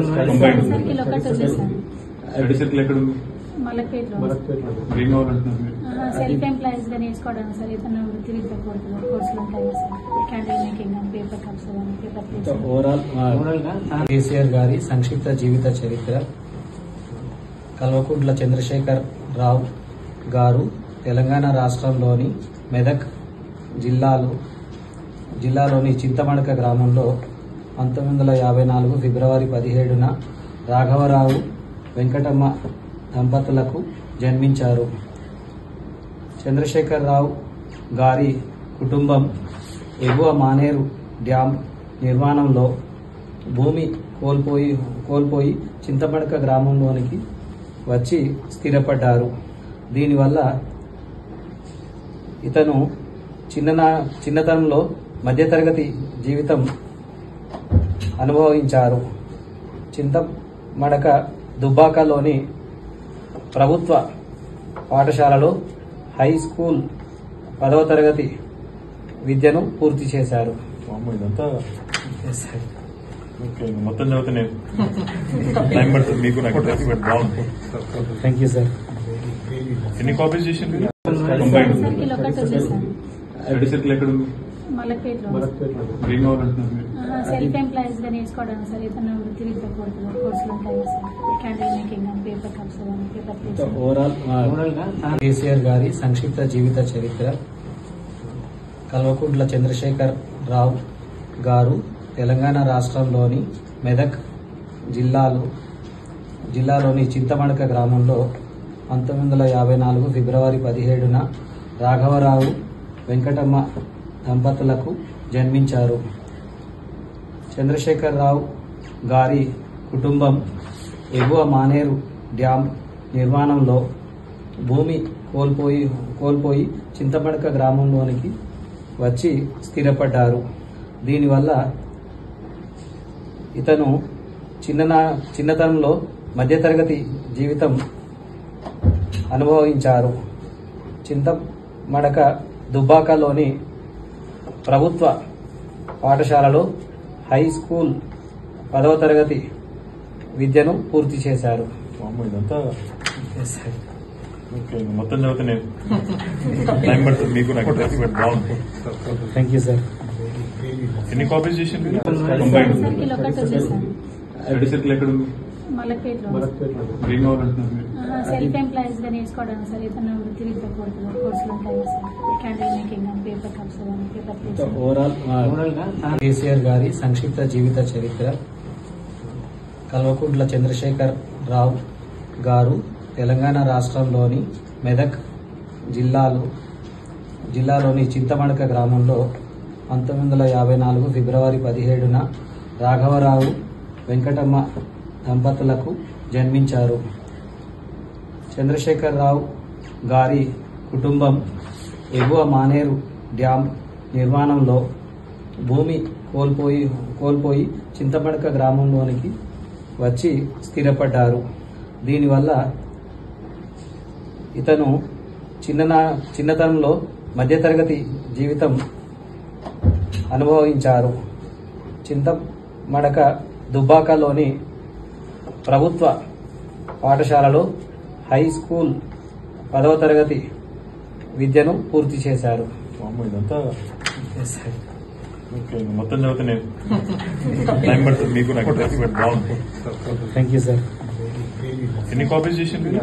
Combined. Circle ఒకటి ఉంది sir study circle ఎక్కడ ఉంది మలక్పేటలో ఏం కావాలంటున్నారు మీరు సెల్ఫ్ ఎంప్లాయీస్ గా నేర్చుకోవడానికి సార్ ఏదైనా వృత్తి విద్య కోర్సులు కోర్సులు ఉంటాయి సార్ క్యాండిల్ మేకింగ్ కానీ పేపర్ కప్స్ కానీ పేపర్ ప్లేట్స్ ఓవరాల్ కేసీఆర్ గారి సంక్షిప్త జీవిత చరిత్ర కల్వకుంట్ల చంద్రశేఖర్ రావు గారు తెలంగాణ రాష్ట్రంలోని మెదక్ జిల్లాలో జిల్లాలోని చింతమడక గ్రామంలో పంతొమ్మిది వందల యాభై నాలుగు ఫిబ్రవరి పదిహేడున రాఘవరావు వెంకటమ్మ దంపతులకు జన్మించారు చంద్రశేఖర్ రావు గారి కుటుంబం ఎగువ మానేరు డ్యాం నిర్మాణంలో భూమి కోల్పోయి కోల్పోయి చింతపడక గ్రామంలోనికి వచ్చి స్థిరపడ్డారు దీనివల్ల ఇతను చిన్న చిన్నతనంలో మధ్యతరగతి జీవితం అనుభవించారు చింతమడక దుబ్బాకలోని ప్రభుత్వ పాఠశాలలో హై స్కూల్ పదవ తరగతి విద్యను పూర్తి చేశారు అమ్మ ఇదంతా ఓకే మొత్తం చదివితే టైం పడుతుంది మీకు నాకు బట్ బాగుంది థ్యాంక్ యూ సార్ ఎన్ని కాపీస్ చేసింది కంబైన్ సర్కిల్ ఒకటి ఉంది సార్ స్టడీ సర్కిల్ ఎక్కడ ఉంది మలక్పేటలో ఏం కావాలంటున్నారు మీరు సెల్ఫ్ ఎంప్లాయీస్ గా నేర్చుకోవడానికి సార్ ఏదైనా వృత్తి విద్య కోర్సులు కోర్సులు ఉంటాయి సార్ క్యాండిల్ మేకింగ్ కానీ పేపర్ కప్స్ కానీ పేపర్ ప్లేట్స్ ఓవరాల్ కేసీఆర్ గారి సంక్షిప్త జీవిత చరిత్ర కల్వకుంట్ల చంద్రశేఖర్ రావు గారు తెలంగాణ రాష్ట్రంలోని మెదక్ జిల్లాలో జిల్లాలోని చింతమడక గ్రామంలో పంతొమ్మిది వందల యాభై నాలుగు ఫిబ్రవరి పదిహేడున రాఘవరావు వెంకటమ్మ దంపతులకు జన్మించారు చంద్రశేఖర్ రావు గారి కుటుంబం ఎగువ మానేరు డ్యాం నిర్మాణంలో భూమి కోల్పోయి కోల్పోయి చింతపడక గ్రామంలోనికి వచ్చి స్థిరపడ్డారు దీనివల్ల ఇతను చిన్న చిన్నతనంలో మధ్యతరగతి జీవితం అనుభవించారు చింతమడక దుబ్బాకలోని ప్రభుత్వ పాఠశాలలో హై స్కూల్ పదవ తరగతి విద్యను పూర్తి చేశారు అమ్మ ఇదంతా ఓకే మొత్తం చదివితే టైం పడుతుంది మీకు నాకు బట్ బాగుంది థ్యాంక్ యూ సార్ ఎన్ని కాపీస్ చేసింది కంబైన్ సర్కిల్ ఒకటి ఉంది సార్ స్టడీ సర్కిల్ ఎక్కడ ఉంది మలక్పేటలో ఏం కావాలంటున్నారు మీరు సెల్ఫ్ ఎంప్లాయీస్ గా నేర్చుకోవడానికి సార్ ఏదైనా వృత్తి విద్య కోర్సులు కోర్సులు ఉంటాయి సార్ క్యాండిల్ మేకింగ్ కానీ పేపర్ కప్స్ కానీ పేపర్ ప్లేట్స్ ఓవరాల్ కేసీఆర్ గారి సంక్షిప్త జీవిత చరిత్ర కల్వకుంట్ల చంద్రశేఖర్ రావు గారు తెలంగాణ రాష్ట్రంలోని మెదక్ జిల్లాలో జిల్లాలోని చింతమడక గ్రామంలో పంతొమ్మిది వందల యాభై నాలుగు ఫిబ్రవరి పదిహేడున రాఘవరావు వెంకటమ్మ దంపతులకు జన్మించారు చంద్రశేఖర్ రావు గారి కుటుంబం ఎగువ మానేరు డ్యాం నిర్మాణంలో భూమి కోల్పోయి కోల్పోయి చింతపడక గ్రామంలోనికి వచ్చి స్థిరపడ్డారు దీనివల్ల ఇతను చిన్న చిన్నతనంలో మధ్యతరగతి జీవితం అనుభవించారు చింతమడక దుబ్బాకలోని ప్రభుత్వ పాఠశాలలో హై స్కూల్ పదవ తరగతి విద్యను పూర్తి చేశారు అమ్మ ఇదంతా ఓకే మొత్తం చదివితే టైం పడుతుంది మీకు నాకు బట్ బాగుంది థ్యాంక్ యూ సార్ ఎన్ని కాపీస్ చేసింది